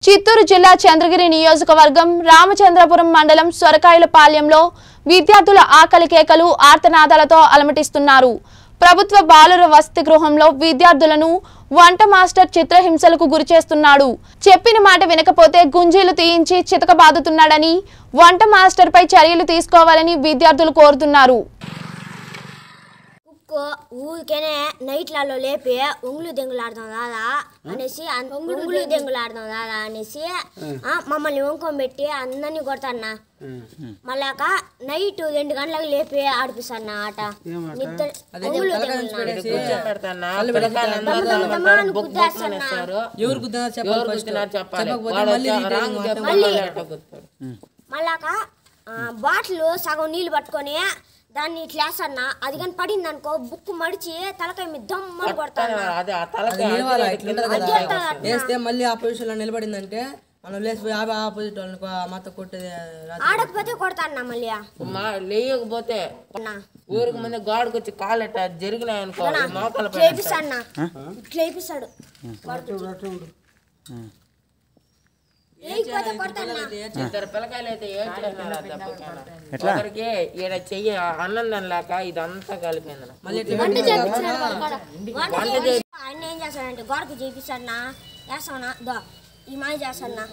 చిత్తూరు జిల్లా చంద్రగిరి నియోజకవర్గం రామచంద్రపురం మండలం సొరకాయలపాలెంలో విద్యార్థుల ఆకలి కేకలు ఆర్తనాదాలతో అలమటిస్తున్నారు ప్రభుత్వ బాలుర వసతి గృహంలో విద్యార్థులను వంట మాస్టర్ చిత్రహింసలకు గురిచేస్తున్నాడు చెప్పిన మాట వినకపోతే గుంజీలు తీయించి చితకబాదుతున్నాడని వంట మాస్టర్పై చర్యలు తీసుకోవాలని విద్యార్థులు కోరుతున్నారు కుక్కు ఊరికేనే నైట్లలో లేపి ఒంగులు దెంగులాడదాం దాదా అనేసి అన్- ఒంగులు దెంగులాడదాం దాదా అనేసి ఆ, మమ్మల్ని వంకొని పెట్టి అందరినీ కొడతాన్న మళ్ళాక నైట్ రెండు గంటలకు లేపి ఆడిపిస్తాన్న ఆట నిద్ర ఒంగులు గుద్దేస్తాన్న ఎవరు గుద్దినారు చెప్పాలి ఫస్ట్ చెప్పకపోతే మళ్ళీ రీటైలింగ్ మాత్రం మళ్ళీ కొడతారు. మళ్ళాక ఆ, బాటిల్ సగం నీళ్ళు పట్టుకొని దాన్ని ఇట్లా వేస్తాన్న అది కానీ పడింది అనుకో బుక్ మడిచి తలకాయ మీద దమ్మని కొడతాను అదే ఆ అది తలకాయ నిలవాలా ఇట్లా ఉంటుంది కదా అదే అట్లా అట్లా. వేస్తే మళ్ళీ ఆ పొజిషన్ లో నిలబడిందంటే మనం లేచిపోయి ఆ ఆపోజిట్ వాళ్ళని కొ- మాతో కొట్టేది రాదు. ఆడకపోతే కొడతాన్న మళ్ళీ మా లేయకపోతే అన్నా ఊరికి ముందు గాడికి వచ్చి కాలెట్ట జరిగినాయనుకో మోకాల పైన చేపిస్తాడు ఇట్లా వేపిస్తాడు లేకపోతే కొడతాన్నా ఇద్దరు పిల్లకాయలు అయితే ఏం చేసినారు ఆ దెబ్బకైనా ఒకరికి ఈడ చెయ్యి అన్నం లేక ఇదంతా కలిపింది మళ్ళీ ఇట్లా వంట చేపించాడు వాడు కూడా. వంట చేసి ఆయన ఏం చేస్తాడంటే గోడకు చేపిస్తాడనా వేస్తానా దో ఈ మాయ చేస్తాడనా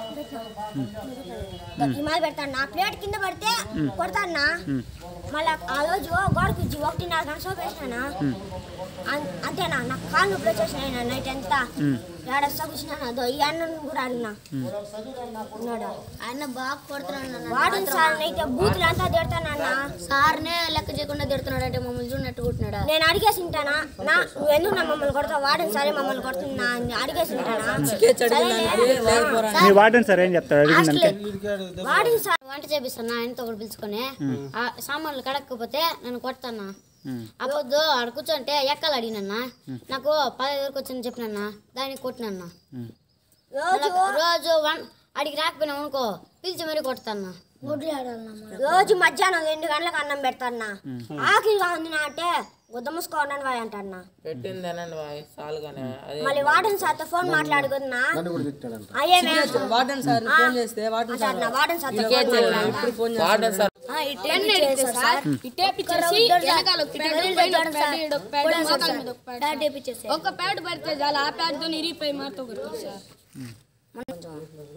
ఈ మాయ పెడతాడనా ప్లేట్ కింద పడితే కొడతాడనా మళ్ళా ఆ రోజు గోడకు ఇచ్చి ఒకటిన్నర గంట సోపు వేసినానా అం- అంతేనా నాకు కాళ్ళు నొప్పులు వచ్చేసినాయి నైట్ అంతా ఏడస్తా కూర్చున్నాను అదో ఈ అన్నను కూడా అడిగినా ఉన్నాడా? ఆయన బాగా కొడుతున్నాడు వాడిని సార్ అయితే బూతులు అంతా తిడతానన్నా సార్నే లెక్క చేయకుండా తిడుతున్నాడు అంటే మమ్మల్ని చూడనట్టు కొట్టినాడా నేను అడిగేసి ఉంటానా నా నువ్వు ఎందుకు నా మమ్మల్ని కొడతావు వాడిని సరే మమ్మల్ని కొడుతున్నా అని అడిగేసి ఉంటానా కేసు అడిగిందానికి లేకపోరా మీ వార్డెన్ సార్ ఏం చెప్తారు అడిగిందానికి వాడిని సార్ వంట చేపిస్తాను ఆయనతో కూడా పిలుచుకొని ఆ సామాన్లు కడగకపోతే నన్ను కొడతానా అప్పుడు ఆడ కూర్చోంటే ఎక్కాలి అడిగినన్నా నాకు పదహైదు వరకు వచ్చిందని చెప్పినన్నా దానికి కొట్టినన్నా రోజు రోజు వన్ అడిగి రాకపోయినా అనుకో పిలిచి మరీ కొడతాన్నా రోజు మధ్యాహ్నం రెండు గంటలకు అన్నం పెడతాన్నా ఆకలిగా ఉంది నా అంటే గుద్ద మూసుకోండి వాయి అంటాన్నా పెట్టింది అనండి వాయ్ సాలుగానే అదే మళ్ళీ వాడిని సార్తో ఫోన్ మాట్లాడుకున్నా అయ్యేమే వార్డెన్ సార్ ఫోన్ చేస్తే వార్డెన్ సార్ నా వాడిని సార్తో ఫోన్ మాట్లాడినా. ఇప్పుడు ఫోన్ వార్డెన్ సార్ ఆ, ఇట్టే చేశారు సార్. ఇటేపిచ్చేసి వెనకాల ఒక ప్యాడ్, పైన ఒక ప్యాడ్, ఈడ ఒక ప్యాడ్, మోకాళ్ళ మీద ఒక ప్యాడ్. డాడీ ఇప్పించేసి. ఒక ప్యాడ్ పడితే చాలా ఆ ప్యాడ్ తో ఇరిగిపోయి మాతో కొడుతుంది సార్